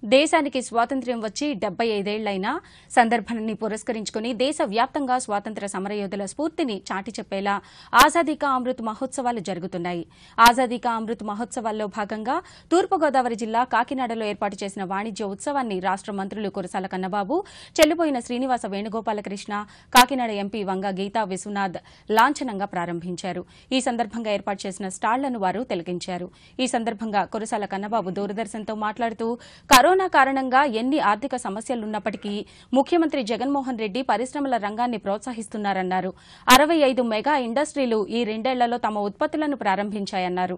దేశానికి స్వాతంత్ర్యం వచ్చి డెబ్బై ఐదేళ్లైనా సందర్భాన్ని పురస్కరించుకుని దేశవ్యాప్తంగా స్వాతంత్ర సమరయోధుల స్ఫూర్తిని చాటి చెప్పేలా ఆజాదీ కా అమృత్ మహోత్సవాలు జరుగుతున్నాయి ఆజాదీ కా అమృత్ మహోత్సవాల్లో భాగంగా తూర్పుగోదావరి జిల్లా కాకినాడలో ఏర్పాటు చేసిన వాణిజ్య ఉత్సవాన్ని రాష్ట మంత్రులు కురసాల కన్నబాబు చెల్లిపోయిన శ్రీనివాస వేణుగోపాలకృష్ణ కాకినాడ ఎంపీ వంగ గీతా విశ్వనాథ్ లాంఛనంగా ప్రారంభించారు ఈ సందర్భంగా ఏర్పాటు చేసిన స్టాళ్లను వారు తిలకించారు ఈ సందర్భంగా కురసాల కన్నబాబు దూరదర్శన్తో మాట్లాడుతూ కరోనా కారణంగా ఎన్ని ఆర్థిక సమస్యలున్నప్పటికీ ముఖ్యమంత్రి జగన్మోహన్ రెడ్డి పరిశ్రమల రంగాన్ని ప్రోత్సహిస్తున్నారన్నారు అరవై ఐదు మెగా ఇండస్ట్రీలు ఈ రెండేళ్లలో తమ ఉత్పత్తులను ప్రారంభించాయన్నారు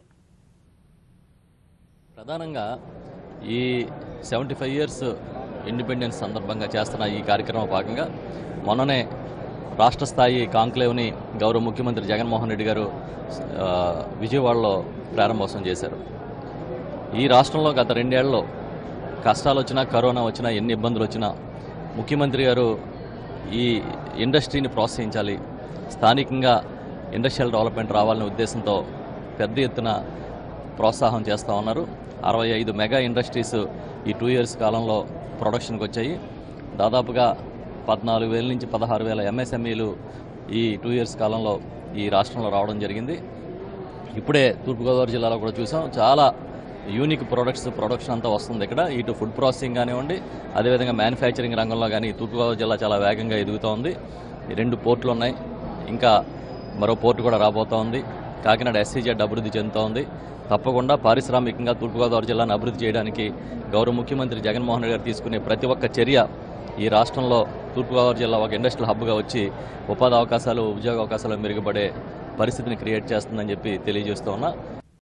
ప్రధానంగా ఈ సెవెంటీ ఫైవ్ ఇయర్స్ ఇండిపెండెన్స్ సందర్భంగా చేస్తున్న ఈ కార్యక్రమం భాగంగా మొన్ననే రాష్ట్ర స్థాయి కాంక్లేవ్ని గౌరవ ముఖ్యమంత్రి జగన్మోహన్ రెడ్డి గారు ఆ, విజయవాడలో ప్రారంభోత్సవం చేశారు ఈ రాష్ట్రంలో గత రెండేళ్లలో కష్టాలు వచ్చినా కరోనా వచ్చినా ఎన్ని ఇబ్బందులు వచ్చినా ముఖ్యమంత్రి గారు ఈ ఇండస్ట్రీని ప్రోత్సహించాలి స్థానికంగా ఇండస్ట్రియల్ డెవలప్మెంట్ రావాలనే ఉద్దేశంతో పెద్ద ఎత్తున ప్రోత్సాహం చేస్తూ ఉన్నారు అరవై ఐదు మెగా ఇండస్ట్రీస్ ఈ టూ ఇయర్స్ కాలంలో ప్రొడక్షన్కి వచ్చాయి దాదాపుగా పద్నాలుగు వేల నుంచి పదహారు వేల ఎంఎస్ఎంఈలు ఈ టూ ఇయర్స్ కాలంలో ఈ రాష్ట్రంలో రావడం జరిగింది ఇప్పుడే తూర్పుగోదావరి జిల్లాలో కూడా చూసాం చాలా యూనిక్ ప్రొడక్ట్స్ ప్రొడక్షన్ అంతా వస్తుంది ఇక్కడ ఇటు ఫుడ్ ప్రాసెసింగ్ కానివ్వండి అదేవిధంగా మ్యానుఫ్యాక్చరింగ్ రంగంలో కానీ తూర్పుగోదావరి జిల్లా చాలా వేగంగా ఎదుగుతూ ఉంది ఈ రెండు పోర్టులు ఉన్నాయి ఇంకా మరో పోర్టు కూడా రాబోతూ ఉంది కాకినాడ ఎస్సీజెడ్ అభివృద్ధి చెందుతూ ఉంది తప్పకుండా పారిశ్రామికంగా తూర్పుగోదావరి జిల్లాను అభివృద్ధి చేయడానికి గౌరవ ముఖ్యమంత్రి జగన్మోహన్ రెడ్డి గారు తీసుకునే ప్రతి ఒక్క చర్య ఈ రాష్ట్రంలో తూర్పుగోదావరి జిల్లా ఒక ఇండస్ట్రియల్ హబ్గా వచ్చి ఉపాధి అవకాశాలు ఉద్యోగ అవకాశాలు మెరుగుపడే పరిస్థితిని క్రియేట్ చేస్తుందని చెప్పి తెలియజేస్తూ ఉన్నా